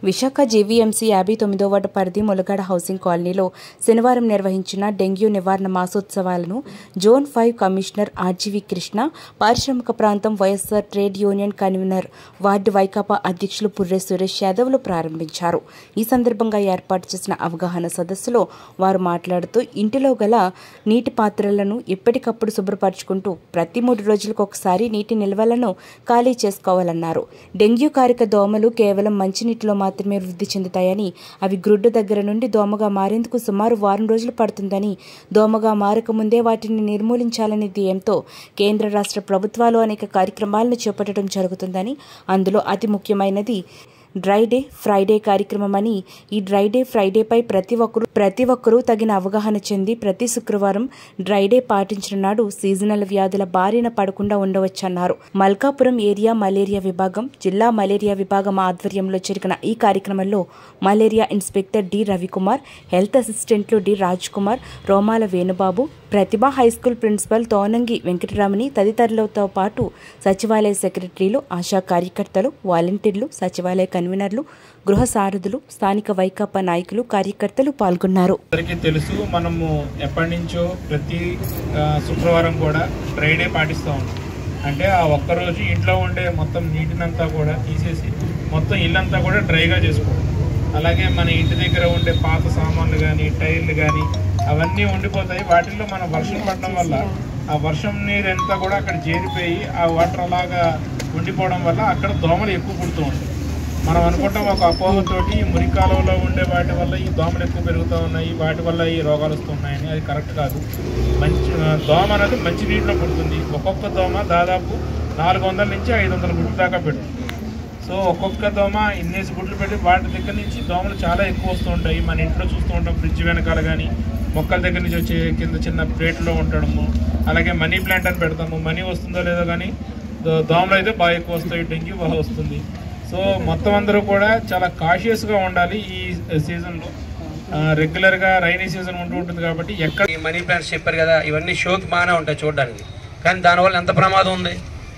Visakha GVMC యాభై తొమ్మిదో ward పరిధి ములగాడ హౌసింగ్ కాలనీలో శనివారం నిర్వహించిన డెంగ్యూ నివారణ మాసోత్సవాలను zone five commissioner RGV Krishna పారిశ్రామిక ప్రాంతం YSR trade union convener ward వైకాపా అధ్యక్షులు పుర్రె సురేష్ యాదవ్లు ప్రారంభించారు ఈ సందర్భంగా ఏర్పాటు చేసిన అవగాహన సదస్సులో వారు మాట్లాడుతూ ఇంటిలో గల నీటి పాత్రలను ఎప్పటికప్పుడు శుభ్రపరచుకుంటూ ప్రతి మూడు రోజులకు ఒకసారి నీటి నిల్వలను ఖాళీ చేసుకోవాలన్నారు డెంగ్యూ కారిక దోమలు కేవలం మంచినీటిలో మాత్రమే వృద్ధి చెందుతాయని అవి గ్రుడ్డు దగ్గర నుండి దోమగా మారేందుకు సుమారు వారం రోజులు పడుతుందని దోమగా మారకముందే వాటిని నిర్మూలించాలనే ధ్యేయంతో కేంద్ర రాష్ట్ర ప్రభుత్వాలు అనేక కార్యక్రమాలను చేపట్టడం జరుగుతుందని అందులో అతి ముఖ్యమైనది డ్రై డే ఫ్రైడే కార్యక్రమం అని ఈ డ్రై డే ఫ్రైడేపై ప్రతి ఒక్కరూ ప్రతి ఒక్కరూ తగిన అవగాహన చెంది ప్రతి శుక్రవారం డ్రై డే పాటించిన నాడు సీజనల్ వ్యాధుల బారిన పడకుండా ఉండవచ్చన్నారు మల్కాపురం ఏరియా మలేరియా విభాగం జిల్లా మలేరియా విభాగం ఆధ్వర్యంలో జరిగిన ఈ కార్యక్రమంలో malaria inspector D Ravikumar health అసిస్టెంట్లు D Raj Kumar Romala Venubabu Pratibha high school principal Tonangi Venkataramani తదితరులతో పాటు సచివాలయ సెక్రటరీలు ఆశా కార్యకర్తలు వాలంటీర్లు సచివాలయ కన్వీనర్లు గృహ సారథులు స్థానిక వైకాపా నాయకులు కార్యకర్తలు పాల్గొన్నారు అందరికీ తెలుసు మనము ఎప్పటి నుంచో ప్రతి ఆ, శుక్రవారం కూడా డ్రై డే పాటిస్తూ ఉన్నాం అంటే ఆ ఒక్కరోజు ఇంట్లో ఉండే మొత్తం నీటినంతా కూడా తీసేసి మొత్తం ఇల్లంతా కూడా డ్రైగా చేసుకోవడం అలాగే మన ఇంటి దగ్గర ఉండే పాత సామాన్లు కానీ టైర్లు కానీ అవన్నీ ఉండిపోతాయి వాటిల్లో మనం వర్షం పడడం వల్ల ఆ వర్షం నీరంతా కూడా అక్కడ చేరిపోయి ఆ వాటర్ అలాగా ఉండిపోవడం వల్ల అక్కడ దోమలు ఎక్కువ పుడుతూ ఉంటాయి మనం అనుకుంటాం ఒక అపోహతోటి ఈ మురికి కాలువలో ఉండే వాటి వల్ల ఈ దోమలు ఎక్కువ పెరుగుతూ ఉన్నాయి వాటి వల్ల ఈ రోగాలు వస్తున్నాయని అది కరెక్ట్ కాదు మంచి ఆ, దోమ అనేది మంచి నీటిలో పుడుతుంది ఒక్కొక్క దోమ దాదాపు నాలుగు వందల నుంచి ఐదు వందల గుడ్లు దాకా పెడుతుంది సో ఒక్కొక్క దోమ ఇన్నేసి గుడ్లు పెట్టి వాటి దగ్గర నుంచి దోమలు చాలా ఎక్కువ వస్తూ ఉంటాయి మన ఇంట్లో చూస్తూ ఉంటాం ఫ్రిడ్జ్ వెనకాల కానీ మొక్కల దగ్గర నుంచి వచ్చే కింద చిన్న ప్లేట్లో ఉండడము అలాగే మనీ ప్లాంట్ అని పెడతాము మనీ వస్తుందో లేదో కానీ దో- దోమలు అయితే బాగా ఎక్కువ వస్తాయి డెంగ్యూ బాగా వస్తుంది సో మొత్తం అందరూ కూడా చాలా కాషియస్గా ఉండాలి ఈ సీజన్లో రెగ్యులర్గా రైనీ సీజన్ ఉంటూ ఉంటుంది కాబట్టి ఎక్కడ ఈ మనీ ప్లాంట్స్ చెప్పారు కదా ఇవన్నీ షోకి బాగానే ఉంటాయి చూడడానికి కానీ దానివల్ల ఎంత ప్రమాదం ఉంది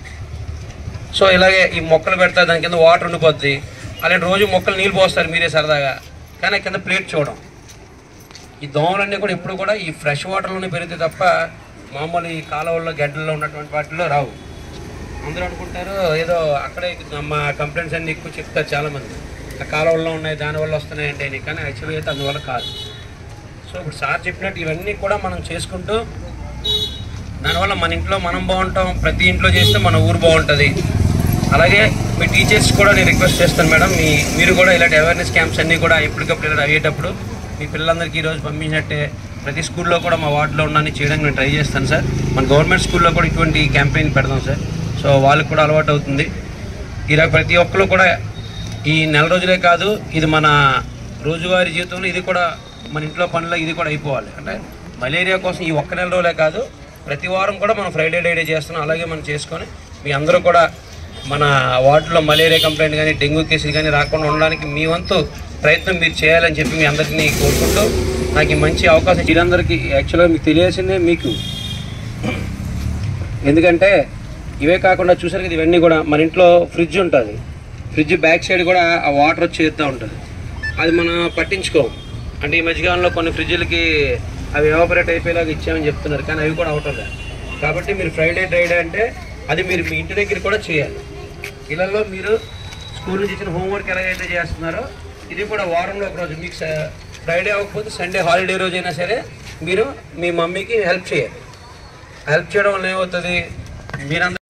సో ఇలాగే ఈ మొక్కలు పెడతారు దాని కింద వాటర్ ఉండిపోద్ది అలాంటి రోజు మొక్కలు నీళ్ళు పోస్తారు మీరే సరదాగా కానీ కింద ప్లేట్ చూడడం ఈ దోమలన్నీ కూడా ఎప్పుడు కూడా ఈ ఫ్రెష్ వాటర్లోనే పెరిగితే తప్ప మామూలు ఈ కాలువల్లో గడ్డల్లో ఉన్నటువంటి వాటిలో రావు అందరూ అనుకుంటారు ఏదో అక్కడే మా కంప్లైంట్స్ అన్ని ఎక్కువ చెప్తారు చాలామంది ఆ కాలువల్లో ఉన్నాయి దానివల్ల వస్తున్నాయి అంటే అని. కానీ యాక్చువల్గా అయితే అందువల్ల కాదు సో ఇప్పుడు సార్ చెప్పినట్టు ఇవన్నీ కూడా మనం చేసుకుంటూ దానివల్ల మన ఇంట్లో మనం బాగుంటాం ప్రతి ఇంట్లో చేస్తే మన ఊరు బాగుంటుంది అలాగే మీ టీచర్స్ కూడా నేను రిక్వెస్ట్ చేస్తాను మేడం మీ మీరు కూడా ఇలాంటి అవేర్నెస్ క్యాంప్స్ అన్నీ కూడా ఎప్పటికప్పుడు ఇలా అయ్యేటప్పుడు మీ పిల్లలందరికీ ఈరోజు పంపించినట్టే ప్రతి స్కూల్లో కూడా మా వార్డులో ఉన్నాన్ని చేయడానికి నేను ట్రై చేస్తాను సార్ మన గవర్నమెంట్ స్కూల్లో కూడా ఇటువంటి క్యాంపెయిన్ పెడదాం సార్ సో వాళ్ళకి కూడా అలవాటు అవుతుంది ఇలా ప్రతి ఒక్కరు కూడా ఈ నెల రోజులే కాదు ఇది మన రోజువారీ జీవితంలో ఇది కూడా మన ఇంట్లో పనుల్లో ఇది కూడా అయిపోవాలి అంటే మలేరియా కోసం ఈ ఒక్క నెల రోజులే కాదు ప్రతి వారం కూడా మనం ఫ్రైడే డే చేస్తున్నాం అలాగే మనం చేసుకొని మీ అందరూ కూడా మన వార్డులో మలేరియా కంప్లైంట్ కానీ డెంగ్యూ కేసులు కానీ రాకుండా ఉండడానికి మీ వంతు ప్రయత్నం మీరు చేయాలని చెప్పి మీ అందరినీ కోరుకుంటూ నాకు ఈ మంచి అవకాశం వీరందరికీ యాక్చువల్గా మీకు తెలియాల్సిందే మీకు ఎందుకంటే ఇవే కాకుండా చూసారు కదా ఇవన్నీ కూడా మన ఇంట్లో ఫ్రిడ్జ్ ఉంటుంది ఫ్రిడ్జ్ బ్యాక్ సైడ్ కూడా ఆ వాటర్ వచ్చి చేస్తూ ఉంటుంది అది మనం పట్టించుకోం అంటే ఈ మధ్యకాలంలో కొన్ని ఫ్రిడ్జ్లకి అవి ఎవాపరేట్ అయిపోయేలాగా ఇచ్చామని చెప్తున్నారు కానీ అవి కూడా అవటం లేదు కాబట్టి మీరు ఫ్రైడే డ్రైడే అంటే అది మీరు మీ ఇంటి దగ్గర కూడా చేయాలి ఇళ్ళల్లో మీరు స్కూల్ నుంచి ఇచ్చిన హోంవర్క్ ఎలాగైతే చేస్తున్నారో ఇది కూడా వారంలో ఒక రోజు మీకు స- ఫ్రైడే అవ్వకపోతే సండే హాలిడే రోజు అయినా సరే మీరు మీ మమ్మీకి హెల్ప్ చేయాలి హెల్ప్ చేయడం వల్ల ఏమవుతుంది మీరందరూ